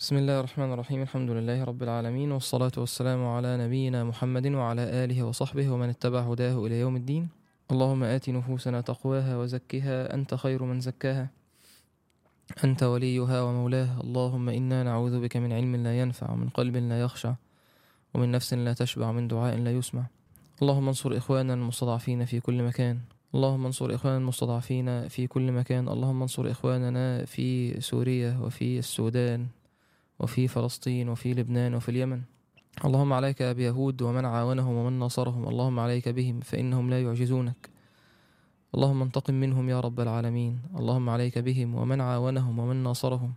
بسم الله الرحمن الرحيم الحمد لله رب العالمين والصلاة والسلام على نبينا محمد وعلى آله وصحبه ومن اتبع هداه إلى يوم الدين اللهم آت نفوسنا تقواها وزكها أنت خير من زكاها أنت وليها ومولاها اللهم إنا نعوذ بك من علم لا ينفع ومن قلب لا يخشع ومن نفس لا تشبع ومن دعاء لا يسمع اللهم انصر إخواننا المستضعفين في كل مكان اللهم انصر إخواننا المستضعفين في كل مكان اللهم انصر إخواننا في سوريا وفي السودان وفي فلسطين وفي لبنان وفي اليمن اللهم عليك بيهود ومن عاونهم ومن ناصرهم اللهم عليك بهم فإنهم لا يعجزونك اللهم انتقم منهم يا رب العالمين اللهم عليك بهم ومن عاونهم ومن ناصرهم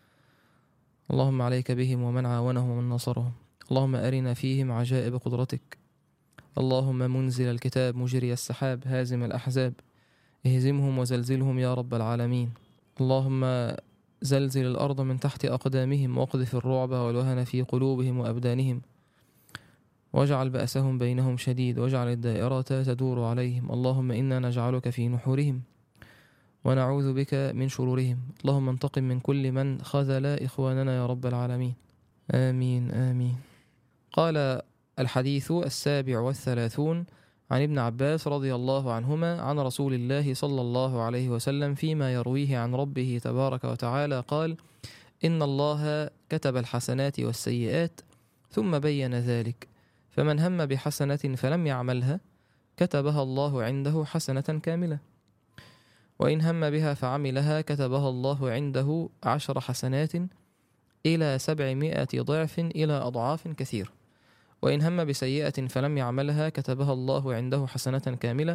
اللهم عليك بهم ومن عاونهم ومن ناصرهم اللهم أرنا فيهم عجائب قدرتك اللهم منزل الكتاب مجري السحاب هازم الأحزاب اهزمهم وزلزلهم يا رب العالمين اللهم زلزل الأرض من تحت أقدامهم واقذف الرعب والوهن في قلوبهم وأبدانهم واجعل بأسهم بينهم شديد واجعل الدائرة تدور عليهم اللهم إنا نجعلك في نحورهم ونعوذ بك من شرورهم اللهم انتقم من كل من خذل إخواننا يا رب العالمين آمين آمين قال الحديث السابع والثلاثون عن ابن عباس رضي الله عنهما عن رسول الله صلى الله عليه وسلم فيما يرويه عن ربه تبارك وتعالى قال ان الله كتب الحسنات والسيئات ثم بين ذلك فمن هم بحسنه فلم يعملها كتبها الله عنده حسنه كامله وان هم بها فعملها كتبها الله عنده عشر حسنات الى سبعمائه ضعف الى اضعاف كثيره وإن هم بسيئة فلم يعملها كتبها الله عنده حسنة كاملة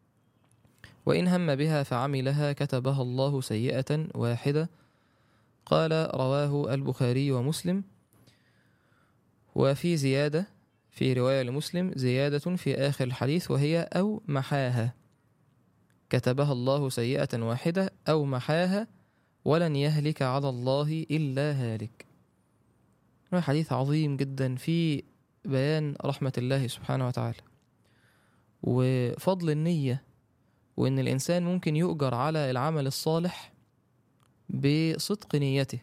وإن هم بها فعملها كتبها الله سيئة واحدة قال رواه البخاري ومسلم وفي زيادة في رواية لمسلم زيادة في آخر الحديث وهي أو محاها كتبها الله سيئة واحدة أو محاها ولن يهلك على الله إلا هالك حديث عظيم جدا في بيان رحمة الله سبحانه وتعالى وفضل النية وإن الإنسان ممكن يؤجر على العمل الصالح بصدق نيته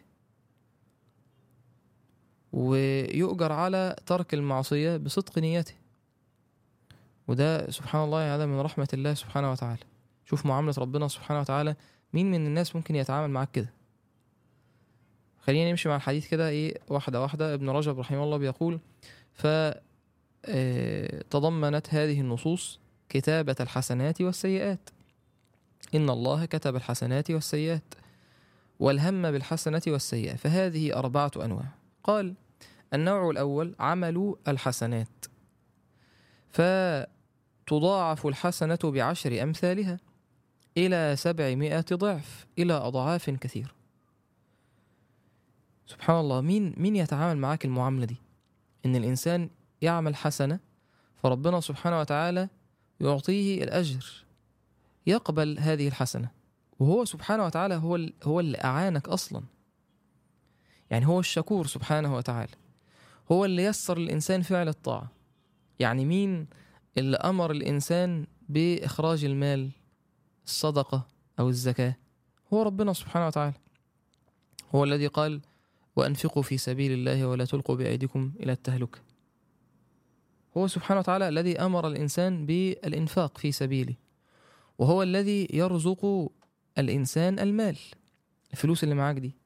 ويؤجر على ترك المعصية بصدق نيته وده سبحان الله هذا من رحمة الله سبحانه وتعالى شوف معاملة ربنا سبحانه وتعالى مين من الناس ممكن يتعامل معاك كده خلينا نمشي مع الحديث كده ايه واحدة واحدة ابن رجب رحمه الله بيقول فتضمنت هذه النصوص كتابة الحسنات والسيئات إن الله كتب الحسنات والسيئات والهم بالحسنة والسيئة فهذه أربعة أنواع قال النوع الأول عمل الحسنات فتضاعف الحسنة بعشر أمثالها إلى سبعمائة ضعف إلى أضعاف كثير سبحان الله مين مين يتعامل معاك المعاملة دي ان الانسان يعمل حسنه فربنا سبحانه وتعالى يعطيه الاجر يقبل هذه الحسنه وهو سبحانه وتعالى هو هو اللي اعانك اصلا يعني هو الشكور سبحانه وتعالى هو اللي يسر الانسان فعل الطاعه يعني مين اللي امر الانسان باخراج المال الصدقه او الزكاه هو ربنا سبحانه وتعالى هو الذي قال وأنفقوا في سبيل الله ولا تلقوا بأيديكم إلى التهلكة هو سبحانه وتعالى الذي أمر الإنسان بالإنفاق في سبيله وهو الذي يرزق الإنسان المال الفلوس اللي معاك دي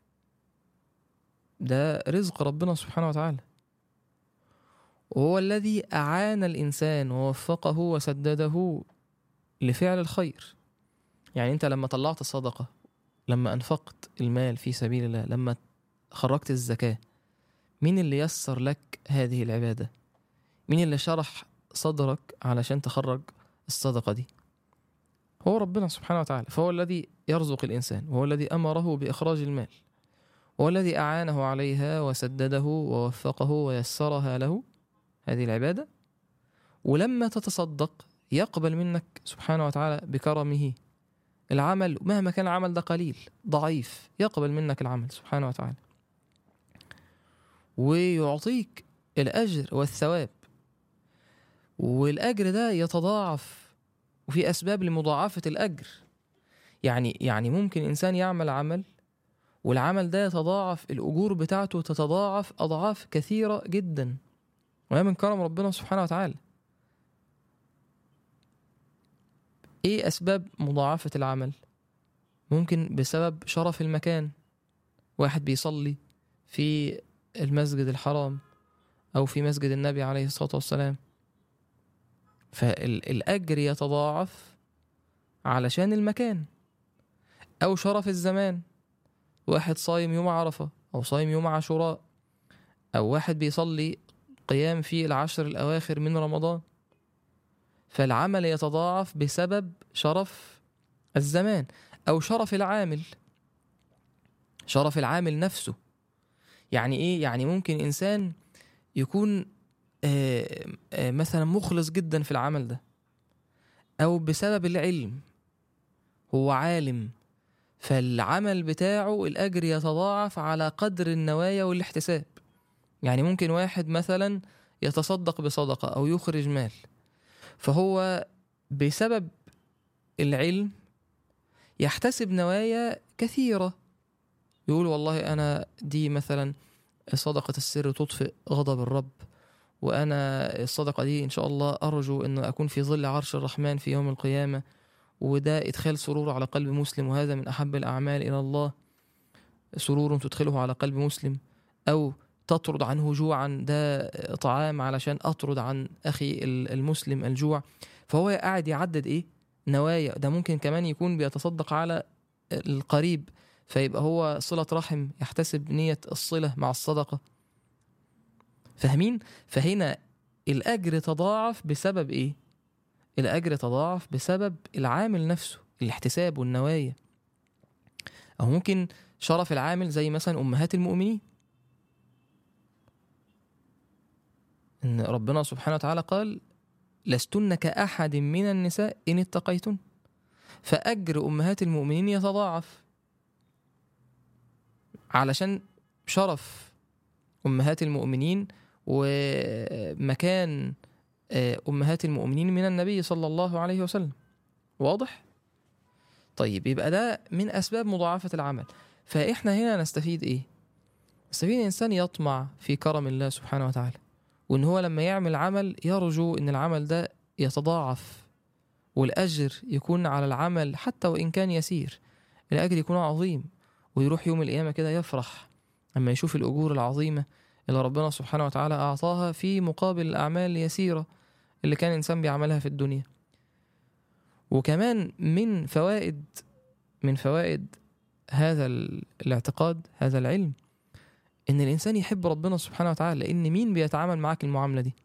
ده رزق ربنا سبحانه وتعالى وهو الذي أعان الإنسان ووفقه وسدده لفعل الخير يعني أنت لما طلعت الصدقة لما أنفقت المال في سبيل الله لما خرجت الزكاة مين اللي يسر لك هذه العبادة مين اللي شرح صدرك علشان تخرج الصدقة دي هو ربنا سبحانه وتعالى فهو الذي يرزق الإنسان وهو الذي أمره بإخراج المال وهو الذي أعانه عليها وسدده ووفقه ويسرها له هذه العبادة ولما تتصدق يقبل منك سبحانه وتعالى بكرمه العمل مهما كان العمل ده قليل ضعيف يقبل منك العمل سبحانه وتعالى ويعطيك الأجر والثواب والأجر ده يتضاعف وفي أسباب لمضاعفة الأجر يعني يعني ممكن إنسان يعمل عمل والعمل ده يتضاعف الأجور بتاعته تتضاعف أضعاف كثيرة جدا وهي من كرم ربنا سبحانه وتعالى ايه اسباب مضاعفة العمل ممكن بسبب شرف المكان واحد بيصلي في المسجد الحرام او في مسجد النبي عليه الصلاة والسلام فالأجر يتضاعف علشان المكان أو شرف الزمان واحد صايم يوم عرفة أو صايم يوم عاشوراء أو واحد بيصلي قيام في العشر الأواخر من رمضان فالعمل يتضاعف بسبب شرف الزمان أو شرف العامل شرف العامل نفسه يعني إيه؟ يعني ممكن إنسان يكون آه، آه، مثلا مخلص جدا في العمل ده أو بسبب العلم هو عالم فالعمل بتاعه الأجر يتضاعف على قدر النوايا والاحتساب يعني ممكن واحد مثلا يتصدق بصدقة أو يخرج مال فهو بسبب العلم يحتسب نوايا كثيرة يقول والله أنا دي مثلا صدقة السر تطفئ غضب الرب وأنا الصدقة دي إن شاء الله أرجو أن أكون في ظل عرش الرحمن في يوم القيامة وده إدخال سرور على قلب مسلم وهذا من أحب الأعمال إلى الله سرور تدخله على قلب مسلم أو تطرد عنه جوعا ده طعام علشان أطرد عن أخي المسلم الجوع فهو قاعد يعدد إيه نوايا ده ممكن كمان يكون بيتصدق على القريب فيبقى هو صلة رحم يحتسب نية الصلة مع الصدقة فاهمين فهنا الأجر تضاعف بسبب إيه الأجر تضاعف بسبب العامل نفسه الاحتساب والنوايا أو ممكن شرف العامل زي مثلا أمهات المؤمنين إن ربنا سبحانه وتعالى قال لستن كأحد من النساء إن اتقيتن فأجر أمهات المؤمنين يتضاعف علشان شرف أمهات المؤمنين ومكان أمهات المؤمنين من النبي صلى الله عليه وسلم واضح؟ طيب يبقى ده من أسباب مضاعفة العمل فإحنا هنا نستفيد إيه؟ نستفيد الإنسان يطمع في كرم الله سبحانه وتعالى وإن هو لما يعمل عمل يرجو إن العمل ده يتضاعف والأجر يكون على العمل حتى وإن كان يسير الأجر يكون عظيم ويروح يوم القيامة كده يفرح أما يشوف الأجور العظيمة اللي ربنا سبحانه وتعالى أعطاها في مقابل الأعمال اليسيرة اللي كان الإنسان بيعملها في الدنيا وكمان من فوائد من فوائد هذا الاعتقاد هذا العلم ان الانسان يحب ربنا سبحانه وتعالى لان مين بيتعامل معاك المعامله دي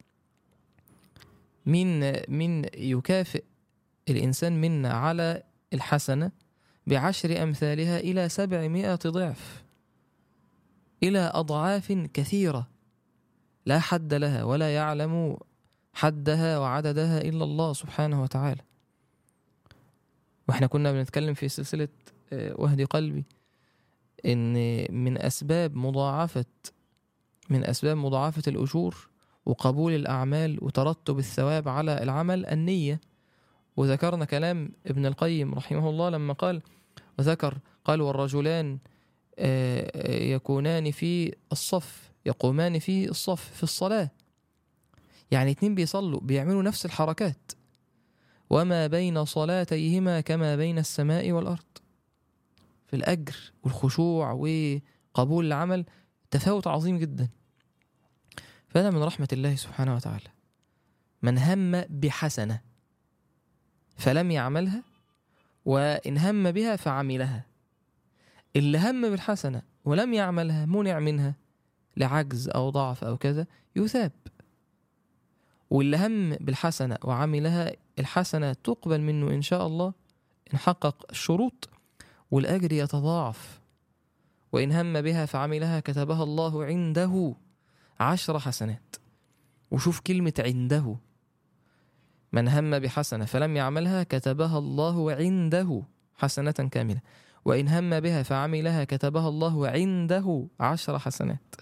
مين مين يكافئ الانسان منا على الحسنه بعشر امثالها الى سبعمائه ضعف الى اضعاف كثيره لا حد لها ولا يعلم حدها وعددها الا الله سبحانه وتعالى واحنا كنا بنتكلم في سلسله وهدي قلبي ان من اسباب مضاعفه من اسباب مضاعفه الاجور وقبول الاعمال وترتب الثواب على العمل النيه وذكرنا كلام ابن القيم رحمه الله لما قال وذكر قال والرجلان يكونان في الصف يقومان في الصف في الصلاه يعني اتنين بيصلوا بيعملوا نفس الحركات وما بين صلاتيهما كما بين السماء والارض في الأجر والخشوع وقبول العمل تفاوت عظيم جدا فهذا من رحمة الله سبحانه وتعالى من هم بحسنة فلم يعملها وإن هم بها فعملها اللي هم بالحسنة ولم يعملها منع منها لعجز أو ضعف أو كذا يثاب واللي هم بالحسنة وعملها الحسنة تقبل منه إن شاء الله إن حقق الشروط والأجر يتضاعف وإن هم بها فعملها كتبها الله عنده عشر حسنات وشوف كلمة عنده من هم بحسنة فلم يعملها كتبها الله عنده حسنة كاملة وإن هم بها فعملها كتبها الله عنده عشر حسنات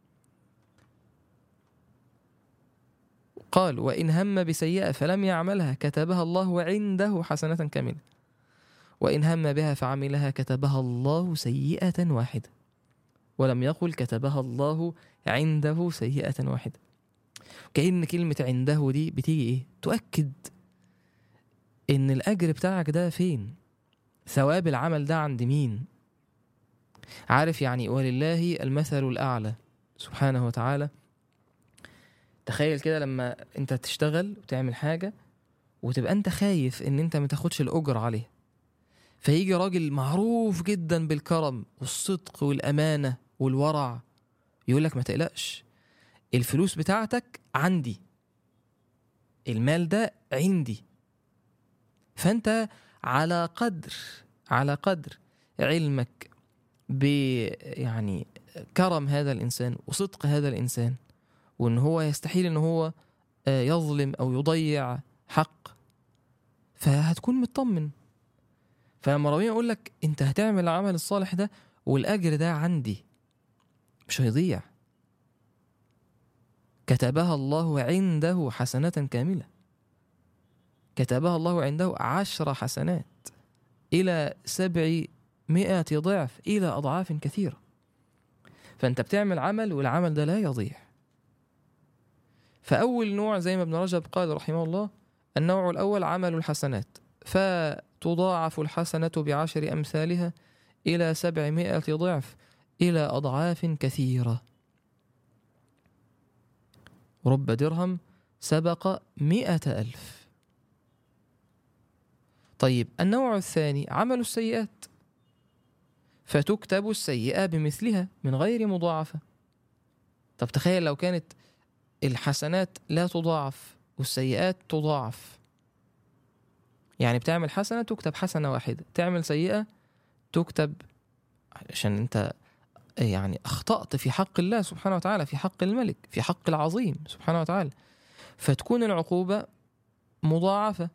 قال وإن هم بسيئة فلم يعملها كتبها الله عنده حسنة كاملة وإن هم بها فعملها كتبها الله سيئة واحدة ولم يقل كتبها الله عنده سيئة واحدة كأن كلمة عنده دي بتيجي إيه؟ تؤكد إن الأجر بتاعك ده فين؟ ثواب العمل ده عند مين؟ عارف يعني ولله المثل الأعلى سبحانه وتعالى تخيل كده لما انت تشتغل وتعمل حاجة وتبقى انت خايف ان انت ما تاخدش الأجر عليها فيجي راجل معروف جدا بالكرم والصدق والأمانة والورع يقول لك ما تقلقش الفلوس بتاعتك عندي المال ده عندي فانت على قدر على قدر علمك ب يعني كرم هذا الانسان وصدق هذا الانسان وان هو يستحيل ان هو آه، يظلم او يضيع حق فهتكون مطمن فلما ربنا يقول لك انت هتعمل العمل الصالح ده والاجر ده عندي مش هيضيع كتبها الله عنده حسنة كاملة كتبها الله عنده عشر حسنات إلى سبعمائة ضعف إلى أضعاف كثيرة فأنت بتعمل عمل والعمل ده لا يضيع فأول نوع زي ما ابن رجب قال رحمه الله النوع الأول عمل الحسنات فتضاعف الحسنة بعشر أمثالها إلى سبعمائة ضعف إلى أضعاف كثيرة رب درهم سبق مئة ألف طيب النوع الثاني عمل السيئات فتكتب السيئة بمثلها من غير مضاعفة طب تخيل لو كانت الحسنات لا تضاعف والسيئات تضاعف يعني بتعمل حسنة تكتب حسنة واحدة تعمل سيئة تكتب عشان انت يعني اخطأت في حق الله سبحانه وتعالى في حق الملك في حق العظيم سبحانه وتعالى فتكون العقوبة مضاعفة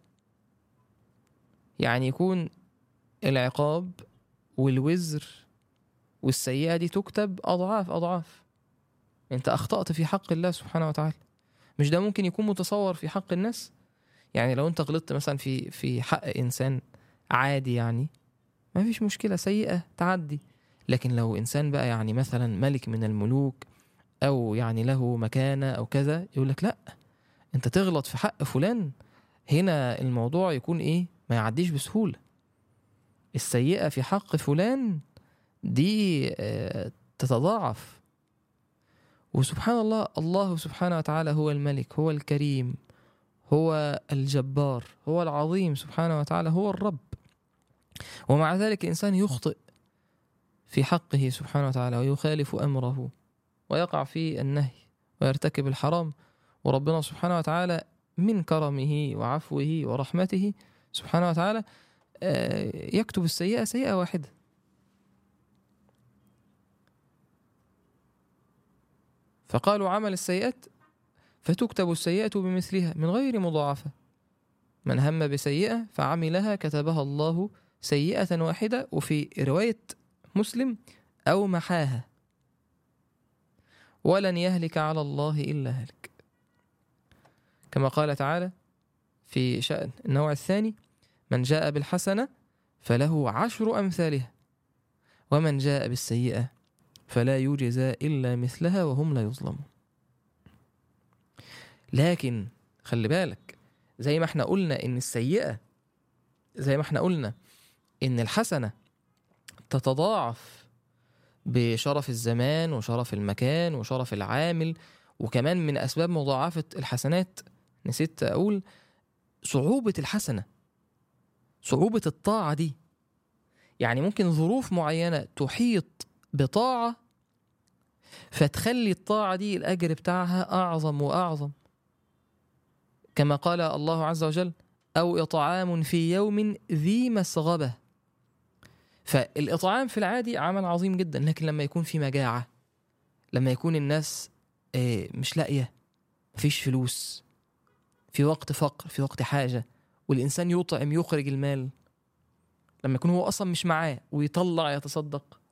يعني يكون العقاب والوزر والسيئة دي تكتب أضعاف أضعاف أنت أخطأت في حق الله سبحانه وتعالى مش ده ممكن يكون متصور في حق الناس يعني لو أنت غلطت مثلا في في حق إنسان عادي يعني ما فيش مشكلة سيئة تعدي لكن لو إنسان بقى يعني مثلا ملك من الملوك أو يعني له مكانة أو كذا يقول لك لأ أنت تغلط في حق فلان هنا الموضوع يكون إيه ما يعديش بسهولة السيئة في حق فلان دي آه، تتضاعف وسبحان الله الله سبحانه وتعالى هو الملك هو الكريم هو الجبار هو العظيم سبحانه وتعالى هو الرب ومع ذلك الإنسان يخطئ في حقه سبحانه وتعالى ويخالف أمره ويقع في النهي ويرتكب الحرام وربنا سبحانه وتعالى من كرمه وعفوه ورحمته سبحانه وتعالى آه، يكتب السيئة سيئة واحدة فقالوا عمل السيئات فتكتب السيئة بمثلها من غير مضاعفة من هم بسيئة فعملها كتبها الله سيئة واحدة وفي رواية مسلم أو محاها ولن يهلك على الله إلا هلك كما قال تعالى في شأن النوع الثاني من جاء بالحسنة فله عشر أمثالها ومن جاء بالسيئة فلا يجزى إلا مثلها وهم لا يظلمون لكن خلي بالك زي ما احنا قلنا إن السيئة زي ما احنا قلنا إن الحسنة تتضاعف بشرف الزمان وشرف المكان وشرف العامل وكمان من أسباب مضاعفة الحسنات نسيت أقول صعوبة الحسنة صعوبة الطاعة دي يعني ممكن ظروف معينة تحيط بطاعة فتخلي الطاعة دي الأجر بتاعها أعظم وأعظم كما قال الله عز وجل أو إطعام في يوم ذي مسغبة فالإطعام في العادي عمل عظيم جدا لكن لما يكون في مجاعة لما يكون الناس آه، مش لاقية مفيش فلوس في وقت فقر في وقت حاجة والإنسان يطعم يخرج المال لما يكون هو أصلا مش معاه ويطلع يتصدق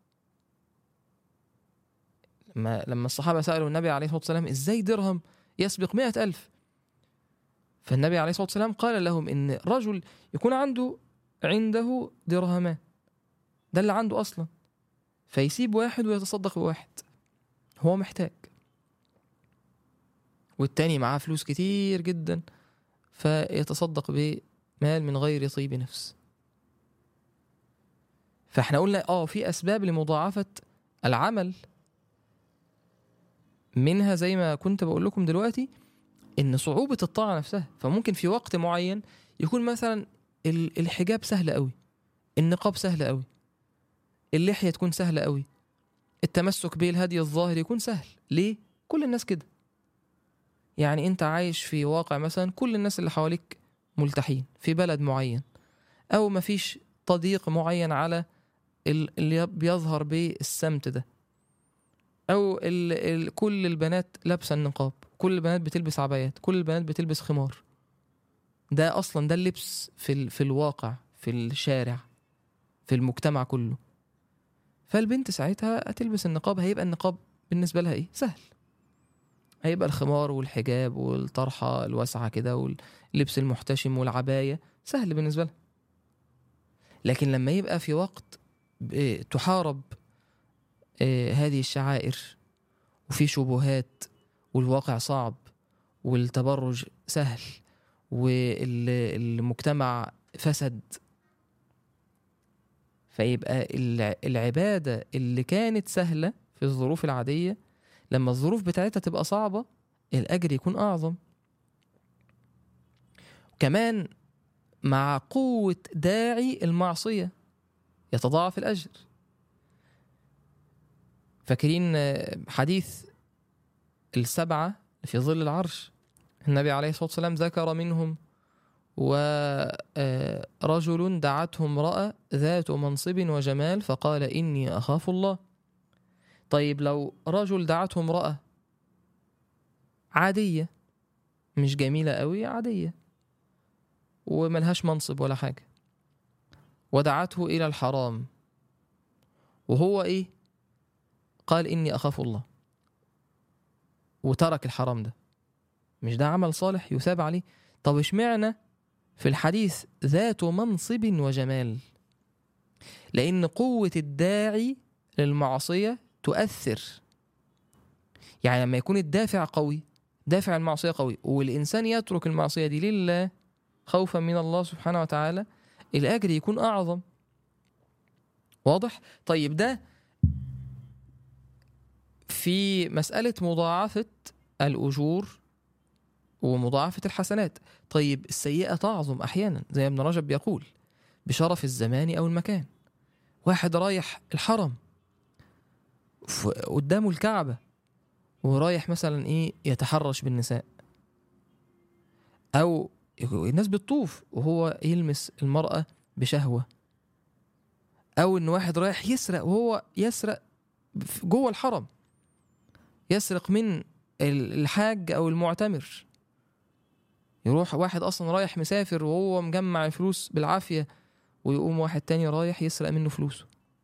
لما لما الصحابة سألوا النبي عليه الصلاة والسلام إزاي درهم يسبق مئة ألف فالنبي عليه الصلاة والسلام قال لهم إن رجل يكون عنده عنده درهمان ده اللي عنده أصلا فيسيب واحد ويتصدق بواحد هو محتاج والتاني معاه فلوس كتير جدا فيتصدق بمال من غير طيب نفس فاحنا قلنا اه في اسباب لمضاعفه العمل منها زي ما كنت بقول لكم دلوقتي ان صعوبه الطاعه نفسها فممكن في وقت معين يكون مثلا ال- الحجاب سهل قوي النقاب سهل قوي اللحيه تكون سهله قوي التمسك بالهدي الظاهر يكون سهل ليه كل الناس كده يعني انت عايش في واقع مثلا كل الناس اللي حواليك ملتحين في بلد معين او مفيش تضييق معين على ال- اللي بيظهر بالسمت ده او ال ال كل البنات لابسه النقاب كل البنات بتلبس عبايات كل البنات بتلبس خمار ده اصلا ده اللبس في ال في الواقع في الشارع في المجتمع كله فالبنت ساعتها هتلبس النقاب هيبقى النقاب بالنسبه لها ايه سهل هيبقى الخمار والحجاب والطرحه الواسعه كده واللبس المحتشم والعبايه سهل بالنسبه لها لكن لما يبقى في وقت ب- تحارب آه، هذه الشعائر وفي شبهات والواقع صعب والتبرج سهل والمجتمع فسد فيبقى الع- العبادة اللي كانت سهلة في الظروف العادية لما الظروف بتاعتها تبقى صعبة الأجر يكون أعظم كمان مع قوة داعي المعصية يتضاعف الأجر فاكرين آه، حديث السبعة في ظل العرش النبي عليه الصلاة والسلام ذكر منهم ورجل دعته امرأة ذات منصب وجمال فقال إني أخاف الله طيب لو رجل دعته امرأة عادية مش جميلة قوي عادية وملهاش منصب ولا حاجة ودعته إلى الحرام وهو إيه قال إني أخاف الله وترك الحرام ده مش ده عمل صالح يثاب عليه طب اشمعنى في الحديث ذات منصب وجمال لأن قوة الداعي للمعصية تؤثر يعني لما يكون الدافع قوي دافع المعصية قوي والإنسان يترك المعصية دي لله خوفا من الله سبحانه وتعالى الأجر يكون أعظم واضح؟ طيب ده في مسألة مضاعفة الأجور ومضاعفة الحسنات طيب السيئة تعظم أحيانا زي ابن رجب بيقول بشرف الزمان أو المكان واحد رايح الحرم ف- قدامه الكعبة ورايح مثلا إيه يتحرش بالنساء أو الناس بتطوف وهو يلمس المرأة بشهوة أو إن واحد رايح يسرق وهو يسرق في- جوه الحرم يسرق من ال- الحاج أو المعتمر يروح واحد اصلا رايح مسافر وهو مجمع الفلوس بالعافيه ويقوم واحد تاني رايح يسرق منه فلوسه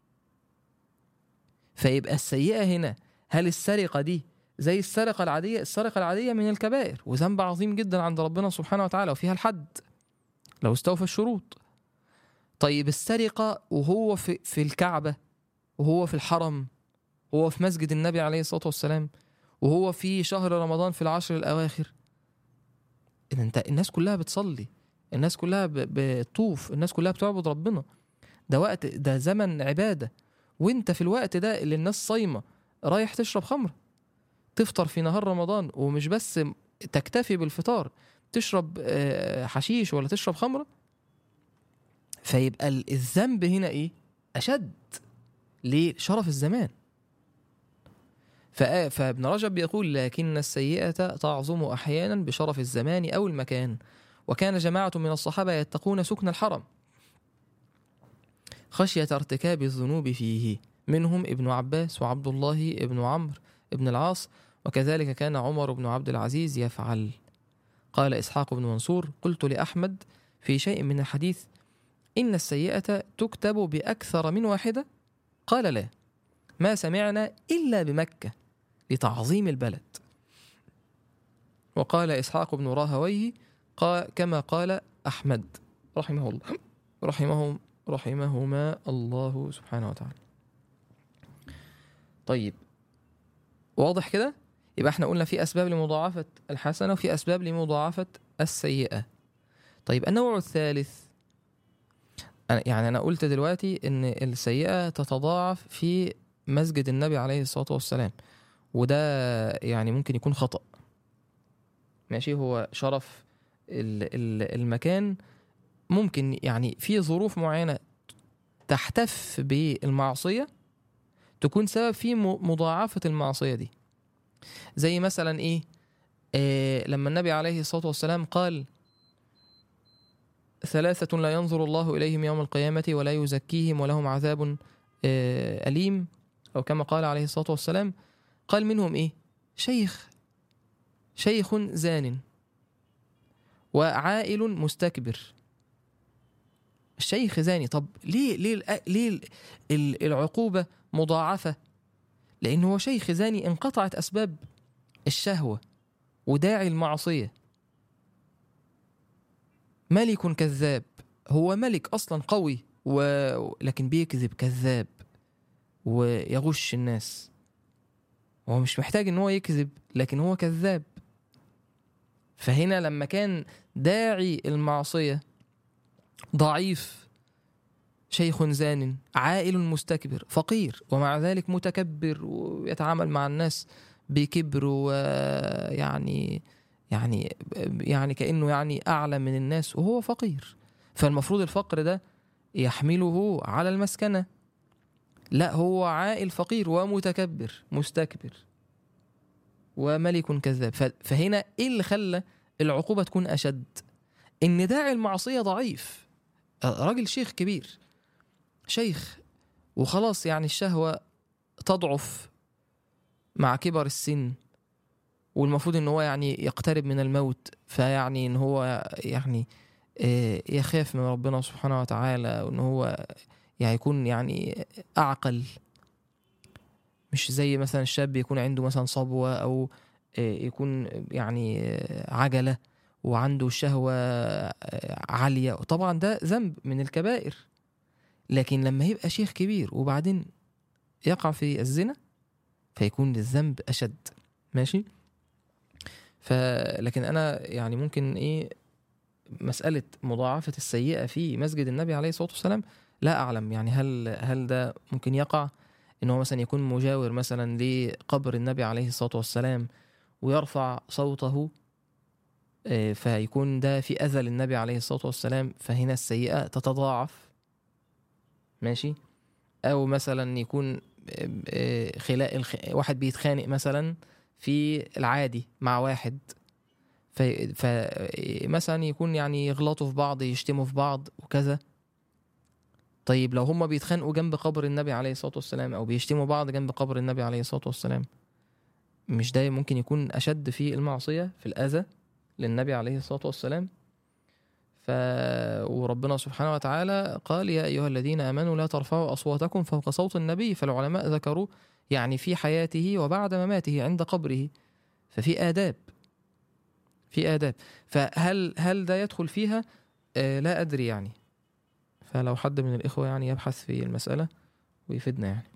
فيبقى السيئه هنا هل السرقه دي زي السرقه العاديه السرقه العاديه من الكبائر وذنب عظيم جدا عند ربنا سبحانه وتعالى وفيها الحد لو استوفى الشروط طيب السرقه وهو في في الكعبه وهو في الحرم وهو في مسجد النبي عليه الصلاه والسلام وهو في شهر رمضان في العشر الاواخر ان انت الناس كلها بتصلي الناس كلها ب- بتطوف الناس كلها بتعبد ربنا ده وقت ده زمن عبادة وانت في الوقت ده اللي الناس صايمة رايح تشرب خمر تفطر في نهار رمضان ومش بس تكتفي بالفطار تشرب آه، حشيش ولا تشرب خمرة فيبقى ال- الذنب هنا ايه اشد ليه شرف الزمان فآ- فابن رجب يقول لكن السيئة تعظم أحيانا بشرف الزمان أو المكان وكان جماعة من الصحابة يتقون سكن الحرم خشية ارتكاب الذنوب فيه منهم ابن عباس وعبد الله ابن عمرو ابن العاص وكذلك كان عمر بن عبد العزيز يفعل قال إسحاق بن منصور قلت لأحمد في شيء من الحديث إن السيئة تكتب بأكثر من واحدة قال لا ما سمعنا إلا بمكة لتعظيم البلد وقال إسحاق بن راهويه قال كما قال أحمد رحمه الله رحمهم رحمهما الله سبحانه وتعالى طيب واضح كده يبقى احنا قلنا في اسباب لمضاعفه الحسنه وفي اسباب لمضاعفه السيئه طيب النوع الثالث أنا يعني انا قلت دلوقتي ان السيئه تتضاعف في مسجد النبي عليه الصلاه والسلام وده يعني ممكن يكون خطا ماشي هو شرف ال- ال- المكان ممكن يعني في ظروف معينه تحتف بالمعصيه تكون سبب في م- مضاعفه المعصيه دي زي مثلا ايه آه لما النبي عليه الصلاه والسلام قال ثلاثة لا ينظر الله إليهم يوم القيامة ولا يزكيهم ولهم عذاب آه، أليم أو كما قال عليه الصلاة والسلام قال منهم إيه شيخ شيخ زان وعائل مستكبر الشيخ زاني طب ليه ليه الأ- ليه ال- ال- العقوبة مضاعفة لأنه هو شيخ زاني انقطعت أسباب الشهوة وداعي المعصية ملك كذاب هو ملك أصلا قوي و... لكن بيكذب كذاب ويغش الناس هو مش محتاج ان هو يكذب لكن هو كذاب فهنا لما كان داعي المعصية ضعيف شيخ زان عائل مستكبر فقير ومع ذلك متكبر ويتعامل مع الناس بكبر ويعني يعني يعني كانه يعني اعلى من الناس وهو فقير فالمفروض الفقر ده يحمله على المسكنه لا هو عائل فقير ومتكبر مستكبر وملك كذاب ف- فهنا ايه اللي خلى العقوبه تكون اشد ان داعي المعصيه ضعيف راجل شيخ كبير شيخ وخلاص يعني الشهوه تضعف مع كبر السن والمفروض ان هو يعني يقترب من الموت فيعني ان هو يعني آه، يخاف من ربنا سبحانه وتعالى وان هو يعني يكون يعني اعقل مش زي مثلا الشاب يكون عنده مثلا صبوة او آه، يكون يعني آه، عجلة وعنده شهوة آه، عالية طبعا ده ذنب من الكبائر لكن لما يبقى شيخ كبير وبعدين يقع في الزنا فيكون الذنب أشد ماشي ف لكن انا يعني ممكن ايه مساله مضاعفه السيئه في مسجد النبي عليه الصلاه والسلام لا اعلم يعني هل هل ده ممكن يقع ان هو مثلا يكون مجاور مثلا لقبر النبي عليه الصلاه والسلام ويرفع صوته آه، فيكون ده في اذى للنبي عليه الصلاه والسلام فهنا السيئه تتضاعف ماشي او مثلا يكون آه، آه، خلاء الخ... واحد بيتخانق مثلا في العادي مع واحد ف... فمثلا يكون يعني يغلطوا في بعض يشتموا في بعض وكذا طيب لو هما بيتخانقوا جنب قبر النبي عليه الصلاة والسلام أو بيشتموا بعض جنب قبر النبي عليه الصلاة والسلام مش ده ممكن يكون أشد في المعصية في الأذى للنبي عليه الصلاة والسلام ف... وربنا سبحانه وتعالى قال يا أيها الذين آمنوا لا ترفعوا أصواتكم فوق صوت النبي فالعلماء ذكروا يعني في حياته وبعد مماته عند قبره ففي آداب في آداب فهل هل ده يدخل فيها آه لا أدري يعني فلو حد من الإخوة يعني يبحث في المسألة ويفيدنا يعني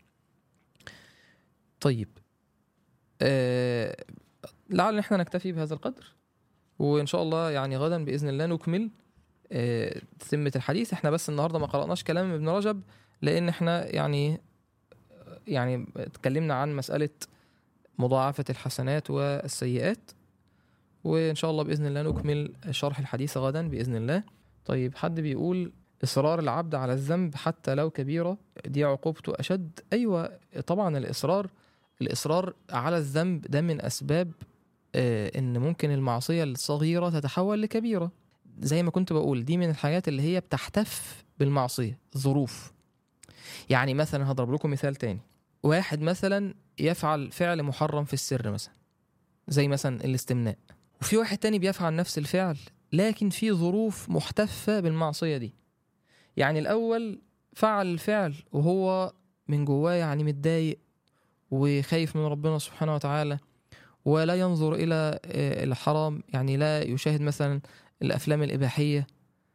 طيب آه لعل احنا نكتفي بهذا القدر وإن شاء الله يعني غدا بإذن الله نكمل آه ثمة الحديث احنا بس النهاردة ما قرأناش كلام ابن رجب لأن احنا يعني يعني اتكلمنا عن مسألة مضاعفة الحسنات والسيئات وإن شاء الله بإذن الله نكمل شرح الحديث غدا بإذن الله طيب حد بيقول إصرار العبد على الذنب حتى لو كبيرة دي عقوبته أشد أيوة طبعا الإصرار الإصرار على الذنب ده من أسباب آه، إن ممكن المعصية الصغيرة تتحول لكبيرة زي ما كنت بقول دي من الحاجات اللي هي بتحتف بالمعصية ظروف يعني مثلا هضرب لكم مثال تاني واحد مثلا يفعل فعل محرم في السر مثلا زي مثلا الاستمناء وفي واحد تاني بيفعل نفس الفعل لكن في ظروف محتفة بالمعصية دي يعني الأول فعل الفعل وهو من جواه يعني متضايق وخايف من ربنا سبحانه وتعالى ولا ينظر إلى آه، الحرام يعني لا يشاهد مثلا الأفلام الإباحية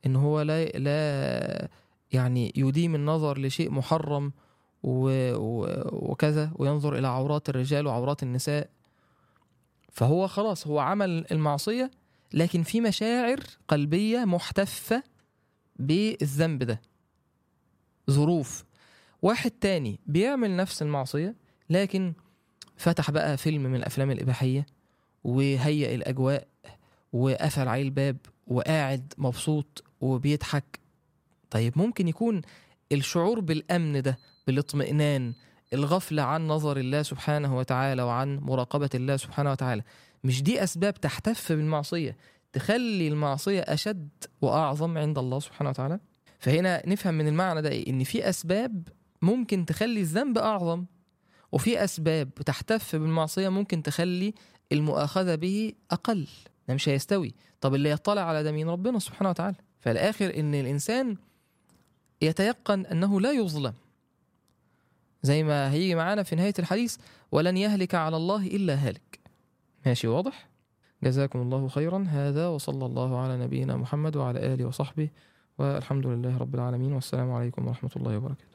ان هو لا لا يعني يديم النظر لشيء محرم و- و- وكذا وينظر الى عورات الرجال وعورات النساء فهو خلاص هو عمل المعصيه لكن في مشاعر قلبيه محتفه بالذنب ده ظروف واحد تاني بيعمل نفس المعصيه لكن فتح بقى فيلم من الافلام الاباحيه وهيئ الاجواء وقفل عليه الباب وقاعد مبسوط وبيضحك طيب ممكن يكون الشعور بالامن ده بالاطمئنان الغفله عن نظر الله سبحانه وتعالى وعن مراقبه الله سبحانه وتعالى مش دي اسباب تحتف بالمعصيه تخلي المعصيه اشد واعظم عند الله سبحانه وتعالى فهنا نفهم من المعنى ده إيه؟ ان في اسباب ممكن تخلي الذنب اعظم وفي اسباب تحتف بالمعصيه ممكن تخلي المؤاخذه به اقل ده مش هيستوي طب اللي يطلع على ده مين ربنا سبحانه وتعالى فالاخر ان الانسان يتيقن انه لا يظلم زي ما هيجي معانا في نهايه الحديث ولن يهلك على الله الا هالك ماشي واضح جزاكم الله خيرا هذا وصلى الله على نبينا محمد وعلى اله وصحبه والحمد لله رب العالمين والسلام عليكم ورحمه الله وبركاته